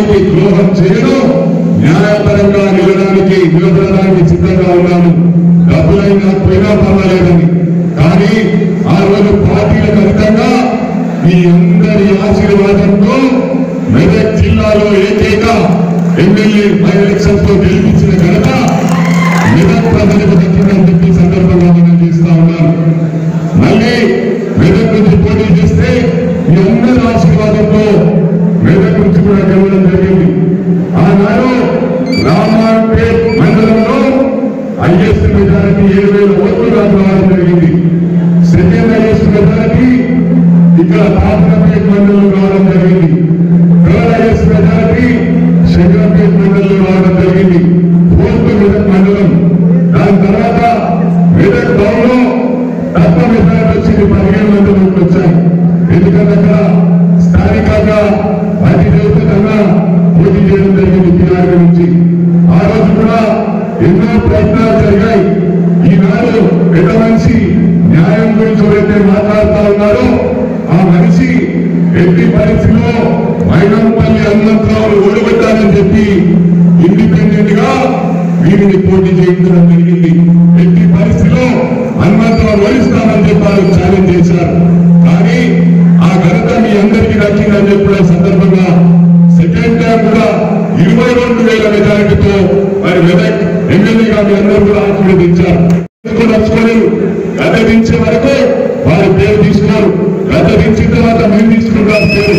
పార్టీకి ద్రోహం చేయడం న్యాయపరంగా నిలడానికి నిలబడడానికి సిద్ధంగా ఉన్నాను డబ్బులైనా పోయినా పర్వాలేదని కానీ ఆ రోజు పార్టీలకు అధికంగా మీ అందరి ఆశీర్వాదంతో మెదక్ జిల్లాలో ఏకైక ఎమ్మెల్యే బై ఎలక్షన్స్ తో గెలిపించిన ఘనత మెదక్ ప్రజలకు దక్కిందని చెప్పి ఈ సందర్భంగా మనం చేస్తా ఉన్నాను మళ్ళీ మెదక్ నుంచి పోటీ చేస్తే మీ అందరి ఆశీర్వాదంతో మెదక్ నుంచి కూడా గెలవడం జరిగింది ఆనాడు రామాపేట్ మండలంలో హైయెస్ట్ మెజారిటీ ఏడు వేల ఓట్లుగా రావడం జరిగింది సెకండ్ హైయెస్ట్ మెజారిటీ ఇక్కడ పాపనపేట్ మండలంలో రావడం జరిగింది థర్డ్ హైయెస్ట్ మెజారిటీ శంకరపేట్ మండలంలో రావడం జరిగింది ఫోర్త్ మెదక్ మండలం దాని తర్వాత మెదక్ టౌన్ లో తక్కువ మెజారిటీ వచ్చింది పదిహేను మండలంలోకి వచ్చాయి ఎందుకంటే అక్కడ స్థానికంగా అతి దేవతగా పోటీ చేయడం జరిగింది పిఆర్ నుంచి ఆ రోజు కూడా ఎన్నో ప్రయత్నాలు జరిగాయి ఈనాడు పెద్ద మనిషి న్యాయం గురించి ఎవరైతే మాట్లాడుతా ఉన్నారో ఆ మనిషి ఎట్టి పరిస్థితిలో మైనంపల్లి హనుమంతరావు ఓడిపెట్టాలని చెప్పి ఇండిపెండెంట్ గా వీరిని పోటీ చేయించడం జరిగింది ఎట్టి పరిస్థితిలో హనుమంతరావు ఓడిస్తామని చెప్పారు ఛాలెంజ్ చేశారు కానీ ఆ ఘనత మీ అందరికీ దక్కిందని చెప్పిన సందర్భంగా సెకండ్ టైం కూడా ఇరవై రెండు వేల మెజారిటీతో మరి మెదక్ ఎమ్మెల్యేగా మీ అందరూ కూడా ఆశీర్వదించారు ఎందుకు నచ్చుకోలేరు గత దించే వరకు వారి పేరు తీసుకోరు గత దించిన తర్వాత మేము తీసుకుంటాం పేరు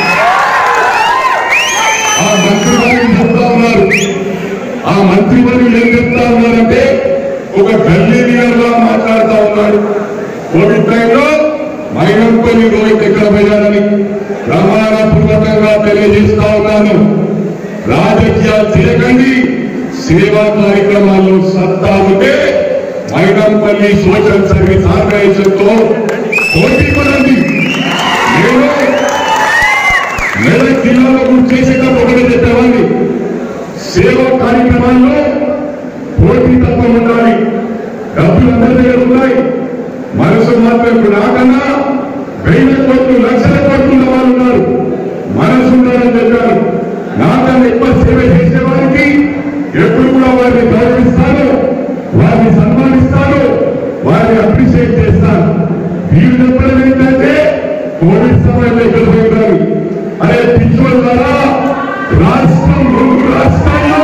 ఆ మంత్రి వారు చెప్తా ఉన్నారు ఆ మంత్రి వారు ఏం చెప్తా ఉన్నారంటే ఒక గల్లీ లీడర్ గా మాట్లాడుతా ఉన్నాడు కోవిడ్ టైంలో మైనంపల్లి రోహిత్ ఎక్కడ పోయారని ప్రమాణపూర్వకంగా తెలియజేస్తా ఉన్నాను రాజకీయాలు చేయకండి సేవా కార్యక్రమాల్లో సత్తా ఉంటే మైనంపల్లి సోషల్ సర్వీస్ ఆర్గనైజేషన్ తో పోటీ పడండి నేను మెదక్ జిల్లాలో గురించి చేసేటప్పుడు ఒకటే చెప్పేవాడిని సేవా కార్యక్రమాల్లో పోటీ తత్వం ఉండాలి డబ్బులు అందరి దగ్గర ఉన్నాయి మనసు మాత్రం ఇప్పుడు నాకన్నా వేల కోట్లు లక్షల కోట్లు ఉన్న వాళ్ళు ఉన్నారు మనసు ఉండాలని చెప్పారు నాకన్నా ఎక్కువ సేవ చేసే వారికి ఎప్పుడు కూడా వారిని గౌరవిస్తాను వారిని సన్మానిస్తాను వారిని అప్రిషియేట్ చేస్తాను వీళ్ళు చెప్పడం ఏంటంటే కోవిడ్ సమయంలో ఇక్కడ పోయినారు అరే పిచ్చోళ్ళ ద్వారా రాష్ట్రం రెండు రాష్ట్రాల్లో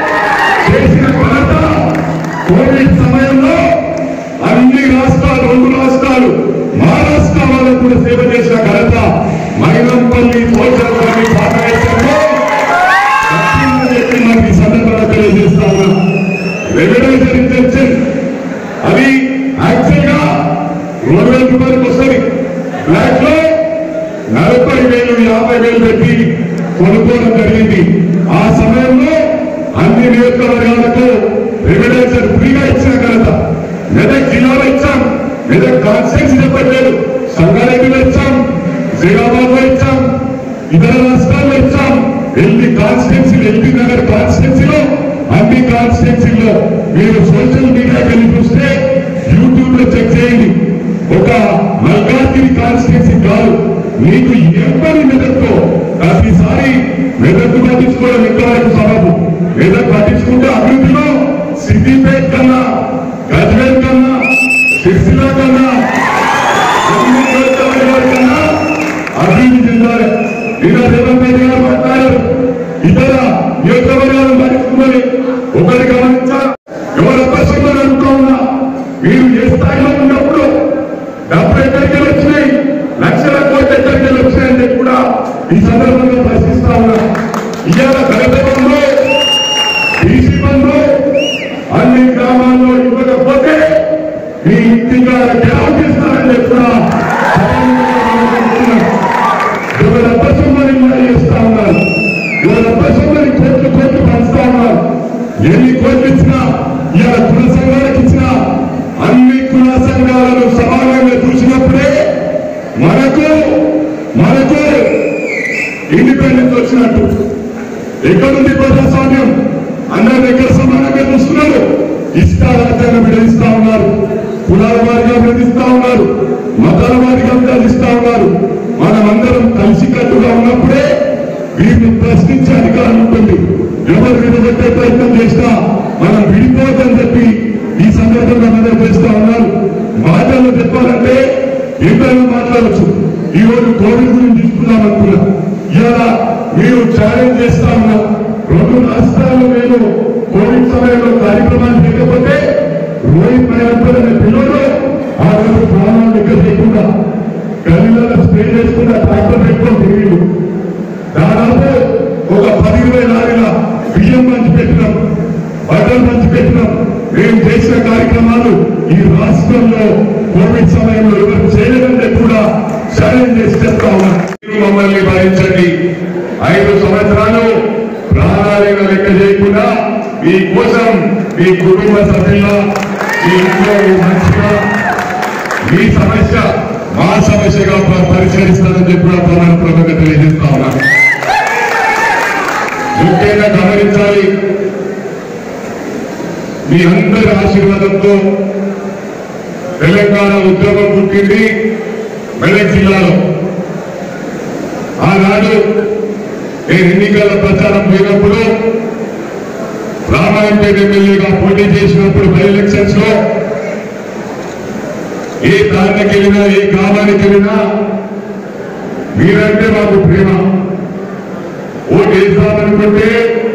చేసిన ఘనత కోవిడ్ సమయంలో అన్ని రాష్ట్రాలు రెండు రాష్ట్రాలు మహారాష్ట్ర వాళ్ళకు కూడా సేవ చేసిన ఘనత మైనంపల్లి పోచంపల్లి ఫౌండేషన్లో దక్కిందని చెప్పి మనకి ఈ సందర్భంగా తెలియజేస్తా ఉన్నా రెగ్యులేటర్ ఇంజెక్షన్ అది యాక్చువల్ గా రెండు వేల రూపాయలకు వస్తుంది బ్లాక్ లో నలభై వేలు యాభై వేలు పెట్టి కొనుక్కోవడం జరిగింది ఆ సమయంలో అన్ని నియోజకవర్గాలకు రెగ్యులేషన్ ఫ్రీగా ఇచ్చిన ఘనత మెదక్ జిల్లాలో ఇచ్చాం మెదక్ కాన్స్టిట్యూన్సీ చెప్పట్లేదు సంగారెడ్డిలో ఇచ్చాం జైరాబాద్ లో ఇచ్చాం ఇతర రాష్ట్రాల్లో ఇచ్చాం ఎల్బీ కాన్స్టిట్యూన్సీ ఎల్బీ నగర్ కాన్స్టిట్యూన్సీలో అన్ని కాన్స్టిట్యూన్సీలో మీరు సోషల్ మీడియా వెళ్ళి చూస్తే యూట్యూబ్ లో చెక్ చేయండి ఒక మల్కాజ్గిరి కాన్స్టిట్యూన్సీ కాదు మీకు ఎవరి మెదక్తో ప్రతిసారి మెదక్ పట్టించుకోవడం ఎంతవరకు సబబు మెదక్ పట్టించుకుంటే అభివృద్ధిలో సిద్దిపేట్ కన్నా గజ్వేల్ కన్నా సిరిసిల్ల కన్నా అన్ని నియోజకవర్గాల కన్నా అభివృద్ధి చెందాలి ఇలా రేవంత్ రెడ్డి గారు మాట్లాడారు ఇతర నియోజకవర్గాలు పట్టించుకున్నది ఒకటి గమనించా ఎవరు అపరిశుభ్రం అనుకో ఉన్నా మీరు ఏ స్థాయిలో ఉన్నప్పుడు డబ్బులు ఎక్కడికి వచ్చినాయి లక్షల కోట్లు ఎక్కడికి వచ్చినాయని చెప్పి కూడా ఈ సందర్భంగా ప్రశ్నిస్తా ఉన్నా ఇవాళ దళిత బంధు బీసీ బంధు అన్ని గ్రామాల్లో ఇవ్వకపోతే మీ ఇంటిగా గ్రామం చేస్తారని చెప్పినా ఇవాళ అపశుభ్రని చేస్తా ఉన్నారు ఇవాళ అపశుభ్రని కోట్లు కోట్లు పంచుతా ఉన్నారు ఎన్ని కోట్లు ఇచ్చినా ఇవాళ కుల సంఘాలకు ఇచ్చినా అన్ని కుల సంఘాలను సమానంగా చూసినప్పుడే మనకు మనకు ఇండిపెండెన్స్ వచ్చినట్టు ఎక్కడుంది ప్రజాస్వామ్యం అందరి దగ్గర సమానంగా చూస్తున్నారు ఇష్టారాజ్యాన్ని విడదీస్తా ఉన్నారు కులాల వారిగా విడదీస్తా ఉన్నారు మతాల వారిగా విడదీస్తా ఉన్నారు మనమందరం కలిసికట్టుగా ఉన్నప్పుడే వీరిని ప్రశ్నించే అధికారం ఉంటుంది ఎవరు విడగొట్టే ప్రయత్నం చేసినా మనం విడిపోదని చెప్పి ఈ సందర్భంగా మనం చేస్తా ఉన్నారు మాటల్లో చెప్పాలంటే ఎంతైనా మాట్లాడచ్చు ఈ రోజు కోవిడ్ గురించి తీసుకున్నాం అనుకున్నా ఇవాళ మీరు ఛాలెంజ్ చేస్తా ఉన్నా రెండు రాష్ట్రాల్లో మేము కోవిడ్ సమయంలో కార్యక్రమాలు చేయకపోతే రోహిత్ నాయకుడు అనే పిల్లలు ఆ రోజు ప్రాణాలు దగ్గర లేకుండా గల్లీలలో స్ప్రే చేసుకున్న ట్రాక్టర్ పెట్టుకొని తిరిగి దాదాపు ఒక పదివేల లారీల బియ్యం పంచి పెట్టినాం బట్టలు పంచి పెట్టినాం మేము చేసిన కార్యక్రమాలు ఈ రాష్ట్రంలో కోవిడ్ సమయంలో ఎవరు చేయలేదంటే కూడా ఛాలెంజ్ చేసి చెప్తా ఉన్నాం మీరు మమ్మల్ని భరించండి ఐదు సంవత్సరాలు ప్రాణాలైన లెక్క చేయకుండా మీ కోసం మీ కుటుంబ సభ్యుల మీ ఇంట్లో మంచిగా మీ సమస్య మా సమస్యగా ప- పరిష్కరిస్తానని చెప్పి కూడా ప్రమాణపూర్వకంగా తెలియజేస్తా ఉన్నాను ముఖ్యంగా గమనించాలి మీ అందరి ఆశీర్వాదంతో తెలంగాణ ఉద్యోగం పుట్టింది మెదక్ జిల్లాలో ఆనాడు నేను ఎన్నికల ప్రచారం పోయినప్పుడు రామాయంపేట ఎమ్మెల్యేగా పోటీ చేసినప్పుడు బై ఎలక్షన్స్ లో ఏ దారికి వెళ్ళినా ఏ గ్రామానికి వెళ్ళినా మీరంటే మాకు ప్రేమ ఓటు వేస్తామనుకుంటే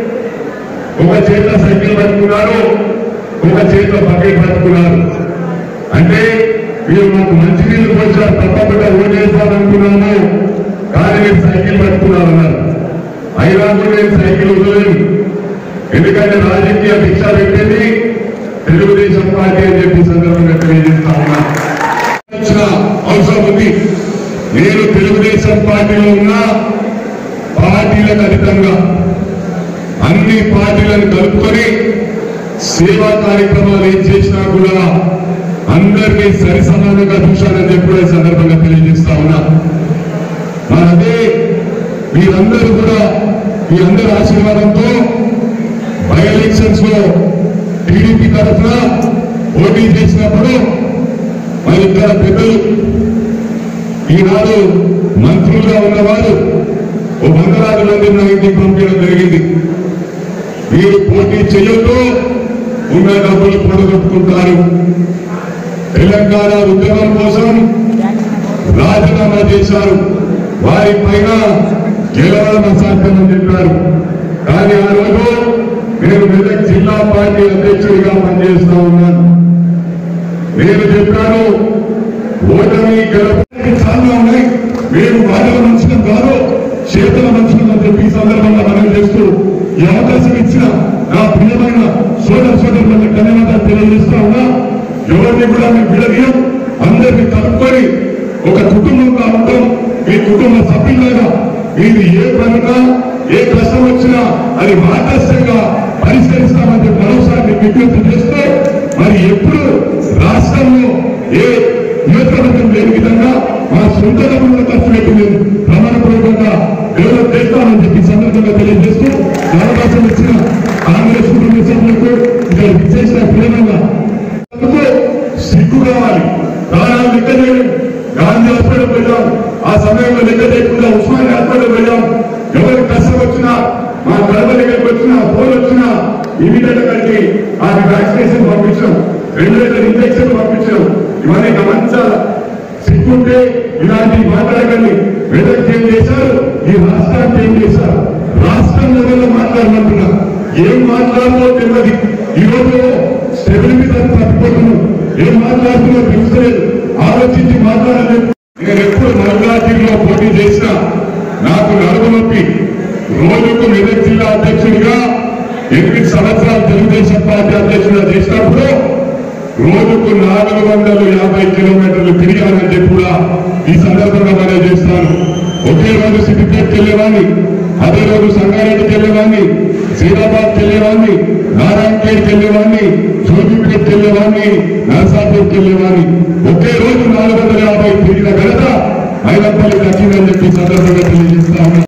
ఒక చేత సైకిల్ పట్టుకున్నారు ఒక చేత బకెట్ పట్టుకున్నారు అంటే మీరు మాకు మంచి నీళ్లు పోసారు తప్పకుండా ఓటు వేస్తామనుకున్నాము కానీ మీరు సైకిల్ పట్టుకున్నారన్నారు అయినా కూడా నేను సైకిల్ వదలేదు ఎందుకంటే రాజకీయ భిక్ష పెట్టింది తెలుగుదేశం పార్టీ అని చెప్పి సందర్భంగా తెలియజేస్తా ఉన్నా వచ్చిన అవసరం ఉంది నేను తెలుగుదేశం పార్టీలో ఉన్న పార్టీలకు అతీతంగా అన్ని పార్టీలను కలుపుకొని సేవా కార్యక్రమాలు ఏం చేసినా కూడా అందరినీ సరి సమానంగా చూశానని చెప్పి కూడా ఈ సందర్భంగా తెలియజేస్తా ఉన్నా మరి అదే మీరందరూ కూడా మీ అందరి ఆశీర్వాదంతో బై ఎలక్షన్స్ లో టీడీపీ తరఫున పోటీ చేసినప్పుడు మరి ఇక్కడ పెద్దలు ఈనాడు మంత్రులుగా ఉన్నవారు ఓ వందలాది మంది నా ఇంటికి పంపించడం జరిగింది మీరు పోటీ చేయొద్దు ఉన్న డబ్బులు పొడగొట్టుకుంటారు తెలంగాణ ఉద్యమం కోసం రాజీనామా చేశారు వారి పైన గెలవడం అసాధ్యమని చెప్పారు కానీ ఆ రోజు నేను మెదక్ జిల్లా పార్టీ అధ్యక్షుడిగా పనిచేస్తా ఉన్నాను నేను చెప్పాను ఓటమి గెలుపు చాలా ఉన్నాయి మేము మాటల మనుషులం కాదు చేతుల మనుషులం అని చెప్పి ఈ సందర్భంగా మనం చేస్తూ ఈ అవకాశం ఇచ్చిన నా ప్రియమైన సోదర సోదరులకు ధన్యవాదాలు తెలియజేస్తా ఉన్నా ఎవరిని కూడా మేము విడదీయం అందరినీ కలుపుకొని ఒక కుటుంబంగా ఉంటాం మీ కుటుంబ సభ్యులుగా మీరు ఏ పనున్నా ఏ కష్టం వచ్చినా అది మాటస్థంగా పరిష్కరిస్తామని చెప్పి మరోసారి మీకు విజ్ఞప్తి చేస్తూ మరి ఎప్పుడు రాష్ట్రంలో ఏ నియోజకవర్గం లేని విధంగా మా సొంత డబ్బులను ఖర్చు పెట్టలేదు ప్రమాణపూర్వకంగా డెవలప్ చేస్తామని చెప్పి ఈ సందర్భంగా తెలియజేస్తూ అవకాశం ఇచ్చిన కాంగ్రెస్ కుటుంబ సభ్యులకు ఇక్కడ విచ్చేసిన ప్రేమంగా అందుకు సిగ్గు కావాలి ప్రాణాలు లెక్క చేయడం గాంధీ హాస్పిటల్ వెళ్ళాం ఆ సమయంలో లెక్క చేయకుండా ఉస్మాన్ హాస్పిటల్ వెళ్ళాం ఎవరికి కష్టం వచ్చినా మా గడప దగ్గరికి వచ్చినా ఫోన్ వచ్చినా ఇమీడియట్ కలిగి ఆ వ్యాక్సినేషన్ పంపించాం రెండు వేల ఇంజక్షన్ పంపించాం ఇవన్నీ గమనించాలి సిగ్గుంటే ఇలాంటి మాట్లాడకండి వెదక్ ఏం చేశారు ఈ రాష్ట్రానికి ఏం చేశారు రాష్ట్రం లెవెల్లో మాట్లాడమంటున్నా ఏం మాట్లాడాలో తెలియదు ఈ రోజు స్టెబిలిటీ తప్పిపోతున్నాం ఏం మాట్లాడుతున్నా తెలుస్తలేదు ఆలోచించి మాట్లాడలేదు నేను ఎప్పుడు మల్లాజిలో పోటీ చేసినా నాకు నడుము నొప్పి రోజుకు మెదక్ జిల్లా అధ్యక్షుడిగా ఎనిమిది సంవత్సరాలు తెలుగుదేశం పార్టీ అధ్యక్షుడిగా చేసినప్పుడు రోజుకు నాలుగు వందల యాభై కిలోమీటర్లు తిరిగానని చెప్పి కూడా ఈ సందర్భంగా మనం చేస్తాను ఒకే రోజు సిద్దిపేటకి వెళ్ళేవాడిని అదే రోజు సంగారెడ్డికి వెళ్ళేవాడిని సీతాబాద్కి వెళ్ళేవాడిని నారాయణపేటకి వెళ్ళేవాడిని జోగిపేటకి వెళ్ళేవాడిని నరసాపూర్కి వెళ్ళేవాడిని ఒకే రోజు నాలుగు వందల యాభై తిరిగిన ఘనత మైనపల్లి దక్కిందని చెప్పి ఈ సందర్భంగా తెలియజేస్తా ఉన్నాను